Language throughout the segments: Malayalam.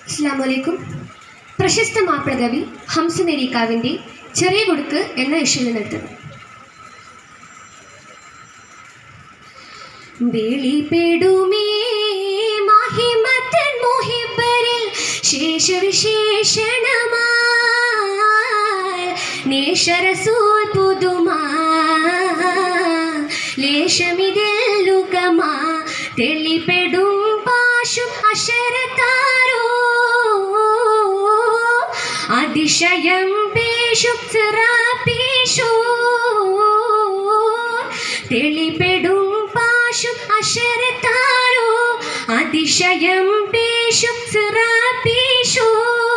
അസ്സാം വലൈക്കും പ്രശസ്ത മാപ്പിളകവി ഹംസനേരിക്കാവിൻ്റെ ചെറിയ കൊടുക്ക് എന്ന ഇഷ്യയിൽ നിന്നെടുത്തത് വെളിപ്പെടുമേ മഹിമത്തൻ മോഹിപ്പരിൽ ശേഷവിശേഷണമാ നേശരസൂൽ പുതുമാ ലേശമിതെല്ലുകമാ തെളിപ്പെടും പാശും അശരത്താരോ അതിശയം പേശു സിറാപീശു തെളിപ്പെടും പാശു അശരത്താരോ അതിശയം പേശു സിറാപീശു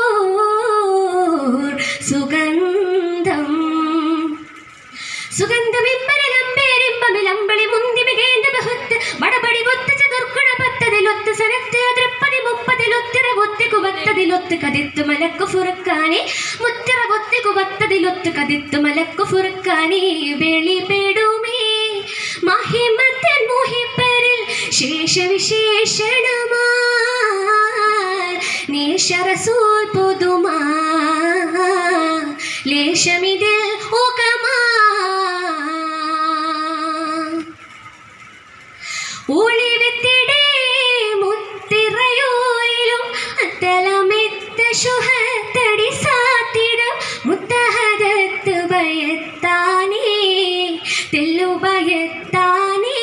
സുഗന്ധം സുഗന്ധമിമ്പരലമ്പേരിമ്പമിലമ്പളി മുന്തി മികേന്ദ ബഹുത്ത് വടപടി ഒത്ത് ചതുർക്കുണ പത്തതിലൊത്ത് സനത്ത് അതൃപ്പതി മുപ്പതിലൊത്തിര ഒത്തി കുവത്തതിലൊത്ത് കതിത്ത് മലക്കു ഫുറുക്കാനെ മുത്തിറ ഒത്തി കുവത്തതിലൊത്ത് കതിത്ത് മലക്കു ഫുറുക്കാനെ വെളിപ്പെടുമേ മഹിമത്തൻ മോഹിപ്പരിൽ ശേഷവിശേഷണമാ നേശറസൂൽ പുതുമാ ലേശമിതിൽ ഊക്കമാ ഒളിവിത്തിടെ മുത്തിറയോയിലും തലമെത്ത ശുഹത്തടി സാത്തിടം മുത്തഹദത്ത് ഭയത്താനേ തെല്ലു ഭയത്താനേ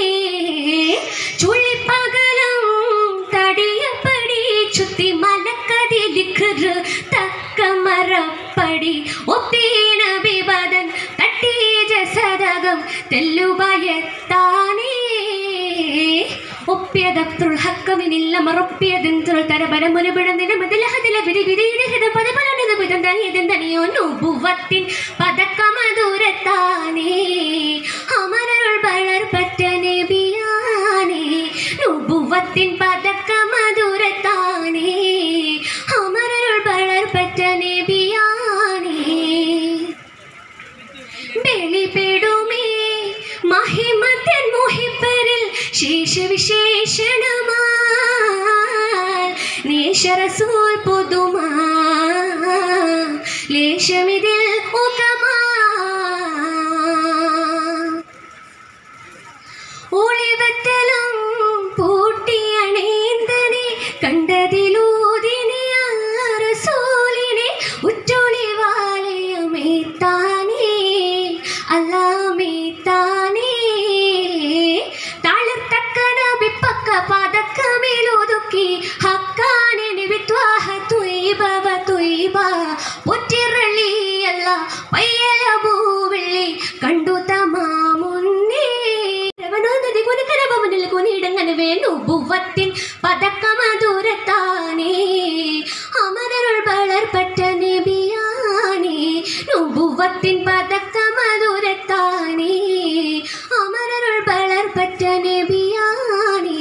ചുള്ളിപ്പകലും തടിയപ്പടി ചുത്തി മലക്കതിലിക്കറ് തക്ക മറപ്പടി ഒപ്പീന വിപദൻ തട്ടീജ സദകം തെല്ലു ഭയത്താനേ ഒപ്പിയതപ്തുൾ ഹക്കമിനില്ല മറൊപ്പിയതെന്തുൾ തരപര മുനപിടന്നിന മതിലഹതില വിരി വിരിയിടഹിത പദപലനത് വിധം തനിയതൻ തനിയോ നുബുവത്തിൻ പതക്കമദൂരത്താനേ അമരരുൾ വളർപ്പറ്റ നബിയാനേ നുബുവത്തിൻ പതക്കമദൂരത്താനേ അമരരുൾ വളർപ്പറ്റ നബിയാനേ വെളിപ്പെടുമേ മഹിമത്തൻ മോഹിപ്പരിൽ ശേഷവിശേഷണമാ നേശറസൂൽ പുതുമാ ലേശമിതിൽ ഉകമാ ഒളിവത്തലും പൂട്ടിയണേന്തനെ കണ്ടതിലൂതിനെ അല്ലറസൂലിനെ ഉറ്റൊളിവാലയമേത്താനേ അല്ലാമേത്താനേ താളത്തക്കന വിപ്പക്ക പതക്കമേലൊതുക്കി ഹക്കാനെ വിത്വാഹ തുയ്ബവ തുയ്ബ ഒറ്റിരളിയല്ല പയ്യല പൂവിള്ളി കണ്ടു തമാ മുന്നേ രവണോന്നതി കുനുക്കരവമുന്നിൽ കുനിയിടങ്ങനെ വേണു ഭുവത്തിൻ പതക്കമധുരത്താനേ അമരരുൾ വളർപ്പറ്റ നബിയാനേ നുബുവത്തിൻ പതക്കമധുരത്താനേ അമരരുൾ വളർപ്പറ്റ നബിയാനേ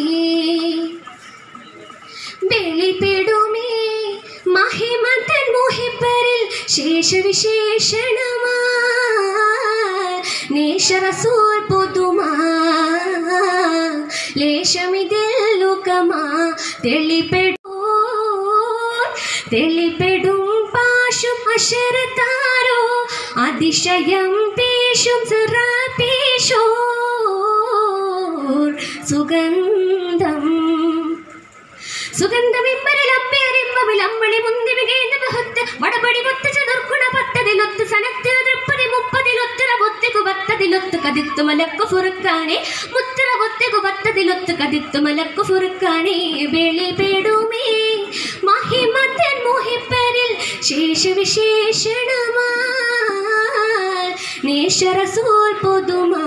വെളിപ്പെടുമേ മഹിമത്തൻ മോഹിപ്പരിൽ ശേഷവിശേഷണമാ നേശറസൂൽ പുതുമാ ലേശമിതെല്ലുകമാ തെളിപ്പെടു തെളിപ്പെടും പാശും അശരത്താരോ അതിശയം പേശും സിറാപീശോ സുഗന്ധം സുഗന്ധമിമ്പരലമ്പേരിമ്പമിലമ്പളി മുന്തി മികേന്ദ ബഹുത്ത് വടപടി മുത്ത് ചതുർക്കുണ പത്തതിലൊത്ത് സനത്ത് തൃപ്പതി മുപ്പതിലൊത്തിറ ഒത്തികു പത്തതിലൊത്ത് കതിത്തു മലക്കു ഫുറുക്കാനെ മുത്തിറ ഒത്തികു പത്തതിലൊത്ത് കതിത്തു മലക്കു ഫുറുക്കാനെ വെളിപ്പെടുമേ മഹിമത്തൻ മോഹിപ്പരിൽ ശേഷവിശേഷണമാ നേശറസൂൽ പുതുമാ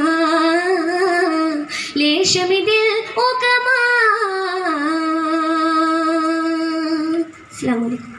ലേശമിതിൽ ഉകമാ അസ്സലാമു അലൈക്കും